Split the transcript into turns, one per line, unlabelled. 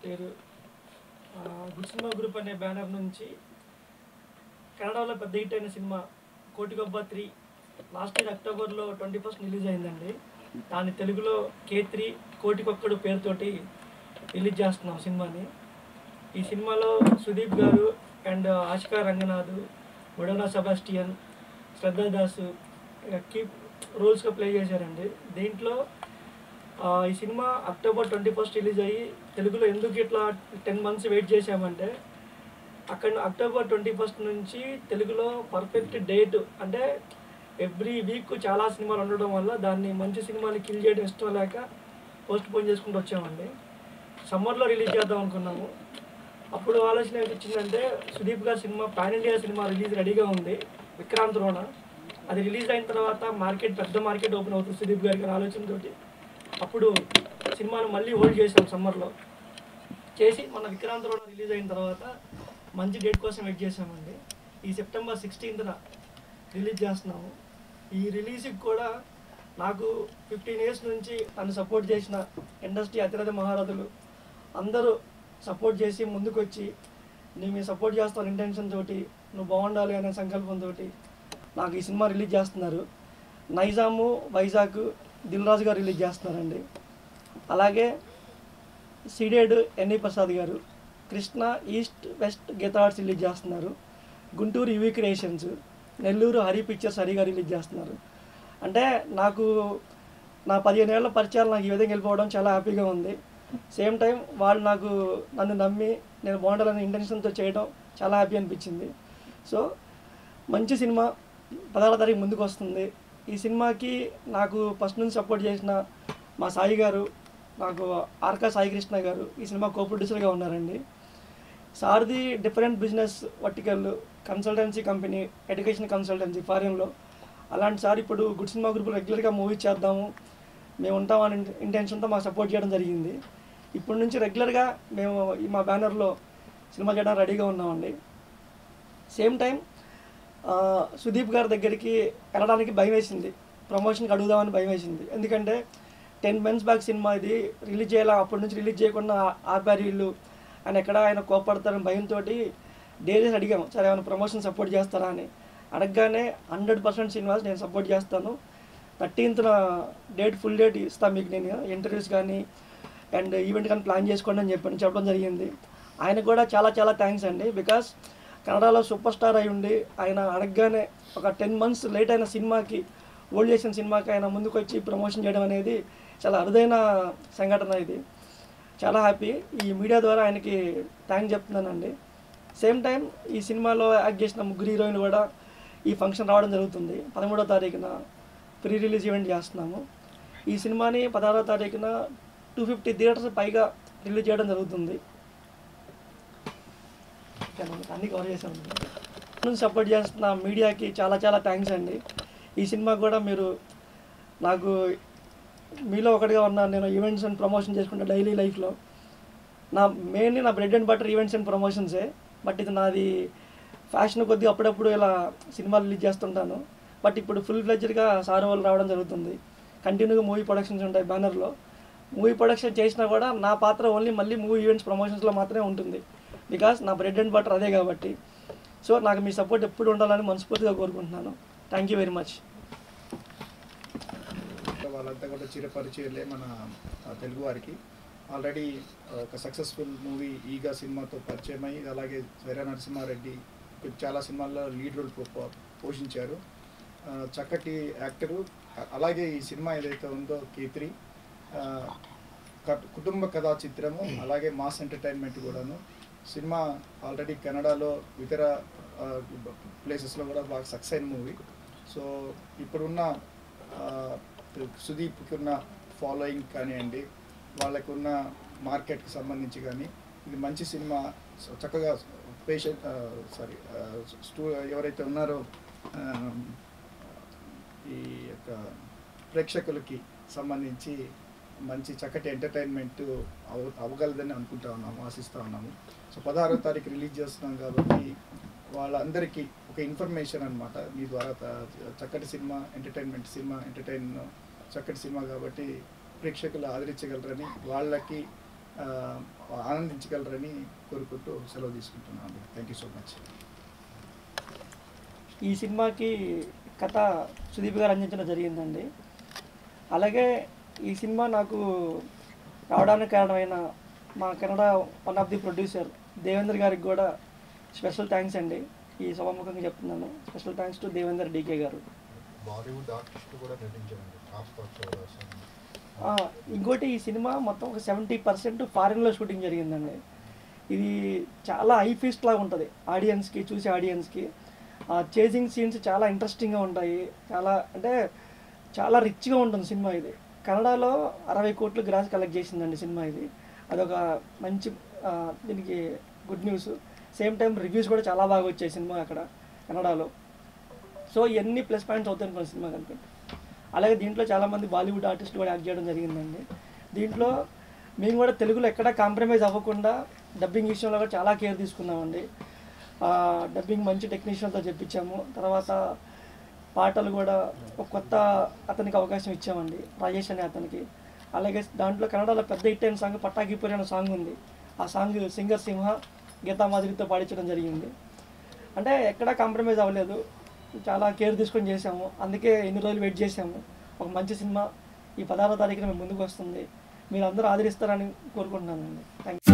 Software good cinema group అనే banner నుంచి కన్నడలో పెద్ద హిట్ అయిన cinema Kotigobba three last year అక్టోబర్లో ట్వంటీ ఫస్ట్ రిలీజ్ అయిందండి దాని తెలుగులో కే త్రీ కోటికొక్కడు పేరుతోటి రిలీజ్ చేస్తున్నాం సినిమాని ఈ సినిమాలో సుదీప్ గారు అండ్ ఆశికా రంగనాథ్ వడోనా సెబాస్టియన్ శ్రద్ధా దాసు కీప్ రోల్స్గా ప్లే చేశారండి దీంట్లో ఆ, ఈ cinema October twenty first release అయ్యి తెలుగులో ఎందుకు ఇట్లా టెన్ మంత్స్ వెయిట్ చేశామంటే అక్కడ అక్టోబర్ ట్వంటీ ఫస్ట్ నుంచి తెలుగులో పర్ఫెక్ట్ డేట్ అంటే ఎవ్రీ వీక్ చాలా సినిమాలు ఉండడం వల్ల దాన్ని మంచి సినిమాని కిల్ చేయడం ఇష్టం లేక పోస్ట్ పోన్ చేసుకుంటూ వచ్చామండి సమ్మర్లో రిలీజ్ చేద్దాం అనుకున్నాము అప్పుడు ఆలోచన ఏంటి వచ్చిందంటే సుదీప్ గారి cinema pan India cinema release రెడీగా ఉంది విక్రాంత్ రోణ అది రిలీజ్ అయిన తర్వాత మార్కెట్ పెద్ద మార్కెట్ ఓపెన్ అవుతుంది సుదీప్ గారికి అనే ఆలోచనతోటి అప్పుడు సినిమాను మళ్ళీ హోల్డ్ చేసాం సమ్మర్లో చేసి మన విక్రాంత్ రోడ్ రిలీజ్ అయిన తర్వాత మంచి డేట్ కోసం వెయిట్ చేసామండి ఈ సెప్టెంబర్ సిక్స్టీన్త్న రిలీజ్ చేస్తున్నాము ఈ రిలీజ్కి కూడా నాకు ఫిఫ్టీన్ ఇయర్స్ నుంచి నన్ను సపోర్ట్ చేసిన ఇండస్ట్రీ అతిరథ మహారథులు అందరూ సపోర్ట్ చేసి ముందుకు వచ్చి నేను మీ సపోర్ట్ చేస్తాను ఇంటెన్షన్ తోటి నువ్వు బాగుండాలి అనే సంకల్పంతో నాకు ఈ సినిమా రిలీజ్ చేస్తున్నారు నైజాము వైజాగ్ దిల్ రాజు గారు రిలీజ్ చేస్తున్నారండి అలాగే Ceded NE Prasad garu Krishna east west Geetha arts release చేస్తున్నారు Guntur UV creations Nellore Hari pictures Hari garu release చేస్తున్నారు అంటే నాకు నా పదిహేను ఏళ్ళ పరిచయాలు నాకు ఈ విధంగా వెళ్ళిపోవడం చాలా హ్యాపీగా ఉంది సేమ్ టైం వాళ్ళు నాకు నన్ను నమ్మి నేను బాగుండాలనే ఇంటెన్షన్తో చేయడం చాలా హ్యాపీ అనిపించింది సో మంచి సినిమా పదహారో తారీఖు ముందుకు వస్తుంది ఈ సినిమాకి నాకు ఫస్ట్ నుంచి సపోర్ట్ చేసిన మా సాయి గారు నాకు ఆర్కా సాయి కృష్ణ గారు ఈ సినిమా కో ప్రొడ్యూసర్గా ఉన్నారండి సార్ది different business vertical consultancy company education consultancy ఫారిన్లో అలాంటి సార్ ఇప్పుడు గుడ్ సినిమా గ్రూప్ రెగ్యులర్గా మూవీ చేద్దాము మేము ఉంటామని ఇంటెన్షన్తో మాకు సపోర్ట్ చేయడం జరిగింది ఇప్పటి నుంచి రెగ్యులర్గా మేము ఈ మా బ్యానర్లో సినిమా చేయడానికి రెడీగా ఉన్నామండి సేమ్ టైం ఆ, సుదీప్ గారి దగ్గరికి వెళ్ళడానికి భయం వేసింది ప్రమోషన్కి అడుగుదామని భయం వేసింది ఎందుకంటే టెన్ మంత్స్ బ్యాక్ సినిమా ఇది రిలీజ్ చేయాలా అప్పటి నుంచి రిలీజ్ చేయకుండా ఆ- ఆపారు వీళ్ళు అని ఎక్కడ ఆయన కోపడతారని భయంతో డేరీస్ అడిగాము సరే ఏమైనా ప్రమోషన్ సపోర్ట్ చేస్తారా అని అడగగానే హండ్రెడ్ పర్సెంట్ సినిమాస్ నేను సపోర్ట్ చేస్తాను థర్టీన్త్న డేట్ ఫుల్ డేట్ ఇస్తాను మీకు నేను ఇంటర్వ్యూస్ కానీ అండ్ ఈవెంట్ కానీ ప్లాన్ చేసుకోండి అని చెప్పాను చెప్పడం జరిగింది ఆయన కూడా చాలా చాలా థ్యాంక్స్ అండి బికాస్ కన్నడలో సూపర్ స్టార్ అయి ఉండి ఆయన అడగగానే ఒక టెన్ మంత్స్ లేట్ అయిన సినిమాకి ఓల్డ్ చేసిన సినిమాకి ఆయన ముందుకు వచ్చి ప్రమోషన్ చేయడం అనేది చాలా అరుదైన సంఘటన ఇది చాలా హ్యాపీ ఈ మీడియా ద్వారా ఆయనకి థ్యాంక్ చెప్తున్నానండి సేమ్ టైం ఈ సినిమాలో యాక్ట్ చేసిన ముగ్గురు హీరోయిన్లు కూడా ఈ ఫంక్షన్ రావడం జరుగుతుంది పదమూడో తారీఖున ప్రీ రిలీజ్ ఈవెంట్ చేస్తున్నాము ఈ సినిమాని పదహారో తారీఖున టూ ఫిఫ్టీ థియేటర్స్ పైగా రిలీజ్ చేయడం జరుగుతుంది అన్ని కవర్ చేశాను నుంచి సపోర్ట్ చేస్తున్న మీడియాకి చాలా చాలా థ్యాంక్స్ అండి ఈ సినిమా కూడా మీరు నాకు మీలో ఒకటిగా ఉన్నాను నేను ఈవెంట్స్ అండ్ ప్రమోషన్ చేసుకుంటా డైలీ లైఫ్లో నా మెయిన్లీ నా bread and butter events and ప్రమోషన్సే బట్ ఇది నాది ఫ్యాషన్ కొద్దిగా అప్పుడప్పుడు ఇలా సినిమాలు రిలీజ్ చేస్తుంటాను బట్ ఇప్పుడు ఫుల్ ఫ్లెడ్జ్డ్గా సార్ వాళ్ళు రావడం జరుగుతుంది కంటిన్యూగా మూవీ ప్రొడక్షన్స్ ఉంటాయి బ్యానర్లో మూవీ ప్రొడక్షన్ చేసినా కూడా నా పాత్ర ఓన్లీ మళ్ళీ మూవీ ఈవెంట్స్ ప్రమోషన్స్లో మాత్రమే ఉంటుంది బికాస్ నా బ్రెడ్ అండ్ బటర్ అదే కాబట్టి సో నాకు మీ సపోర్ట్ ఎప్పుడు ఉండాలని మనస్ఫూర్తిగా కోరుకుంటున్నాను థ్యాంక్ యూ వెరీ మచ్
వాళ్ళంతా కూడా చిరపరిచయలే మన ఆ, తెలుగు వారికి ఆల్రెడీ ఒక సక్సెస్ఫుల్ మూవీ ఈగా సినిమాతో పరిచయం అయ్యి అలాగే వీర నరసింహారెడ్డి చాలా సినిమాల్లో లీడ్ రోల్ పో- పో- పోషించారు ఆ, చక్కటి యాక్టరు అ- అలాగే ఈ సినిమా ఏదైతే ఉందో కేత్రి ఆ, క- కుటుంబ కథా చిత్రము అలాగే మాస్ ఎంటర్టైన్మెంట్ కూడాను సినిమా ఆల్రెడీ కెనడాలో ఇతర ప్లేసెస్లో కూడా బాగా సక్సెస్ అయిన మూవీ సో ఇప్పుడున్న ఆ, సుదీప్కి ఉన్న ఫాలోయింగ్ కానివ్వండి వాళ్ళకు ఉన్న మార్కెట్కి సంబంధించి కానీ ఇది మంచి సినిమా సో చక్కగా పేషెంట్ సారీ స్టూ ఎవరైతే ఉన్నారో ఆ, ఈ యొక్క ప్రేక్షకులకి సంబంధించి మంచి చక్కటి ఎంటర్టైన్మెంట్ అవ అవ్వగలదని అనుకుంటా ఉన్నాము ఆశిస్తూ ఉన్నాము సో పదహారో తారీఖు రిలీజ్ చేస్తున్నాం కాబట్టి వాళ్ళందరికీ ఒక ఇన్ఫర్మేషన్ అనమాట మీ ద్వారా త- చక్కటి సినిమా ఎంటర్టైన్మెంట్ సినిమా ఎంటర్టైన్ చక్కటి సినిమా కాబట్టి ప్రేక్షకులు ఆదరించగలరని వాళ్ళకి ఆ, ఆనందించగలరని కోరుకుంటూ సెలవు తీసుకుంటున్నాను థ్యాంక్ యూ సో మచ్
ఈ సినిమాకి కథ సుదీప్ గారు అందించడం జరిగిందండి అలాగే ఈ సినిమా నాకు రావడానికి కారణమైన మా Kannada one of the producer Devendra గారికి కూడా స్పెషల్ థ్యాంక్స్ అండి ఈ సభాముఖంగా చెప్తున్నాను special thanks to Devender DK garu
Bollywood artist కూడా నటించారండి ఆస్పాస్ చౌరాస్ అని.
ఆ, ఇంకోటి ఈ సినిమా మొత్తం ఒక సెవెంటీ పర్సెంట్ ఫారిన్లో షూటింగ్ జరిగిందండి ఇది చాలా ఐ ఫీస్ట్ లాగా ఉంటుంది ఆడియన్స్కి చూసే ఆడియన్స్కి చేసింగ్ సీన్స్ చాలా ఇంట్రెస్టింగ్గా ఉంటాయి చాలా అంటే చాలా రిచ్గా ఉంటుంది సినిమా ఇది కన్నడలో అరవై కోట్లు గ్రాస్ కలెక్ట్ చేసిందండి సినిమా ఇది అదొక మంచి ఆ, దీనికి good news same time reviews కూడా చాలా బాగా వచ్చాయి సినిమా అక్కడ కన్నడలో సో ఇవన్నీ ప్లస్ పాయింట్స్ అవుతాయి అనుకున్న సినిమా కనుక అలాగే దీంట్లో చాలామంది బాలీవుడ్ ఆర్టిస్టులు కూడా యాక్ట్ చేయడం జరిగిందండి దీంట్లో మేము కూడా తెలుగులో ఎక్కడా కాంప్రమైజ్ అవ్వకుండా డబ్బింగ్ విషయంలో కూడా చాలా కేర్ తీసుకున్నామండి ఆ, డబ్బింగ్ మంచి టెక్నీషియన్తో చెప్పించాము తర్వాత పాటలు కూడా ఒక కొత్త అతనికి అవకాశం ఇచ్చామండి రాజేష్ అనే అతనికి అలాగే దాంట్లో కన్నడలో పెద్ద హిట్ అయిన సాంగ్ పట్టాకిపురి అనే సాంగ్ ఉంది ఆ సాంగ్ సింగర్ సింహ గీతా మాధురితో పాడించడం జరిగింది అంటే ఎక్కడా కాంప్రమైజ్ అవ్వలేదు చాలా కేర్ తీసుకొని చేసాము అందుకే ఎన్ని రోజులు వెయిట్ చేసాము ఒక మంచి సినిమా ఈ పదహారో తారీఖున మేము ముందుకు వస్తుంది మీరు అందరూ ఆదరిస్తారని కోరుకుంటున్నానండి థ్యాంక్